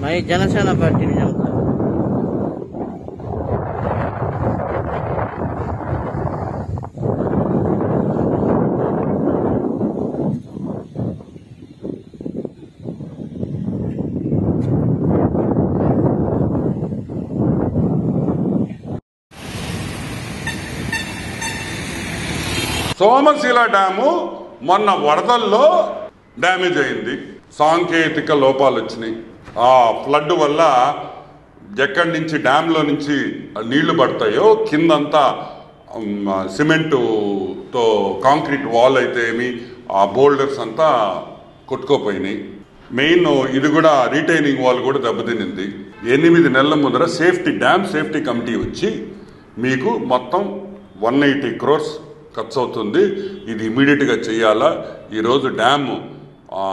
my Janasena పార్టీని చెప్తా Somasila dam మొన్న వరదల్లో డ్యామేజ్ అయింది సాంకేతిక లోపాలు వచ్చినాయి ఆ ఫ్లడ్ వల్ల ఎక్కడి నుంచి డ్యాంలో నుంచి నీళ్లు పడతాయో కిందంతా ఉమ్, సిమెంటుతో కాంక్రీట్ వాల్ అయితే ఏమి ఆ బోల్డర్స్ అంతా కొట్టుకోపోయినాయి మెయిన్ ఇది కూడా రీటైనింగ్ వాల్ కూడా దెబ్బతినింది ఎనిమిది నెలల ముందర సేఫ్టీ డ్యామ్ సేఫ్టీ కమిటీ వచ్చి మీకు మొత్తం వన్ ఎయిటీ క్రోర్స్ ఖర్చు అవుతుంది ఇది ఇమీడియట్గా చేయాలా ఈరోజు డ్యామ్ ఆ,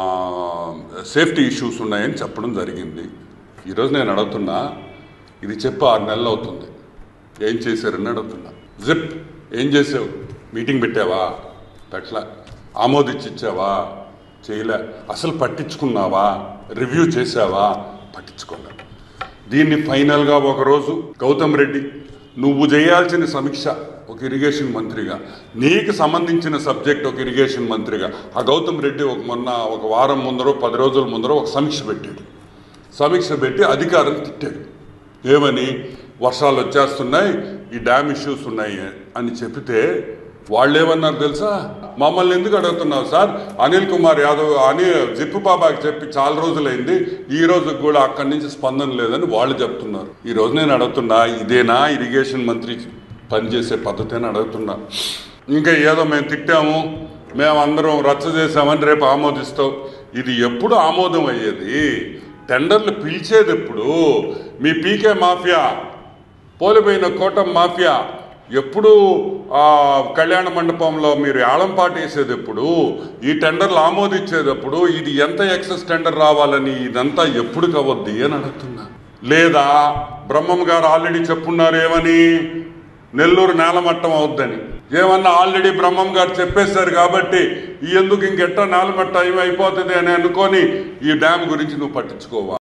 సేఫ్టీ ఇష్యూస్ ఉన్నాయని చెప్పడం జరిగింది ఈరోజు నేను అడుగుతున్నా ఇది చెప్పి ఆరు నెలలు అవుతుంది ఏం చేశారని అడుగుతున్నా జిప్ ఏం చేసావు మీటింగ్ పెట్టావా పెట్టలా ఆమోదించి ఇచ్చావా చేయలే అసలు పట్టించుకున్నావా రివ్యూ చేసావా పట్టించుకోలే దీన్ని ఫైనల్గా ఒకరోజు గౌతమ్ రెడ్డి నువ్వు చేయాల్సిన సమీక్ష ఒక ఇరిగేషన్ మంత్రిగా నీకు సంబంధించిన సబ్జెక్ట్ ఒక ఇరిగేషన్ మంత్రిగా ఆ గౌతమ్ రెడ్డి ఒక మొన్న ఒక వారం ముందరో పది రోజుల ముందరో ఒక సమీక్ష పెట్టాడు సమీక్ష పెట్టి అధికారులు తిట్టాడు ఏమని వర్షాలు వచ్చేస్తున్నాయి ఈ డ్యామ్ ఇష్యూస్ ఉన్నాయి అని చెప్తే వాళ్ళు ఏమన్నారు తెలుసా మమ్మల్ని ఎందుకు అడుగుతున్నావు సార్ అనిల్ కుమార్ యాదవ్ అని జిప్పు బాబాకి చెప్పి చాలా రోజులైంది ఈ రోజు కూడా అక్కడి నుంచి స్పందన లేదని వాళ్ళు చెప్తున్నారు ఈ రోజు నేను అడుగుతున్నా ఇదేనా ఇరిగేషన్ మంత్రి పనిచేసే పద్ధతి అని అడుగుతున్నా ఇంకా ఏదో మేము తిట్టాము మేము అందరం రచ్చ చేసామని రేపు ఆమోదిస్తావు ఇది ఎప్పుడు ఆమోదం అయ్యేది టెండర్లు పిలిచేది ఎప్పుడు మీ పీకే మాఫియా పోలిపోయిన కోటం మాఫియా ఎప్పుడు ఆ కళ్యాణ మండపంలో మీరు ఆళంపాట వేసేది ఎప్పుడు ఈ టెండర్లు ఆమోదించేది ఎప్పుడు ఇది ఎంత ఎక్సెస్ టెండర్ రావాలని ఇదంతా ఎప్పుడు కవద్ది అని అడుగుతున్నా లేదా బ్రహ్మం గారు ఆల్రెడీ చెప్పున్నారు ఏమని నెల్లూరు నేలమట్టం అవుద్దని ఏమన్నా ఆల్రెడీ బ్రహ్మం గారు చెప్పేశారు కాబట్టి ఈ ఎందుకు ఇంకెట్టా నేలమట్టం అయిపోతుంది అని అనుకొని ఈ డ్యామ్ గురించి నువ్వు పట్టించుకోవా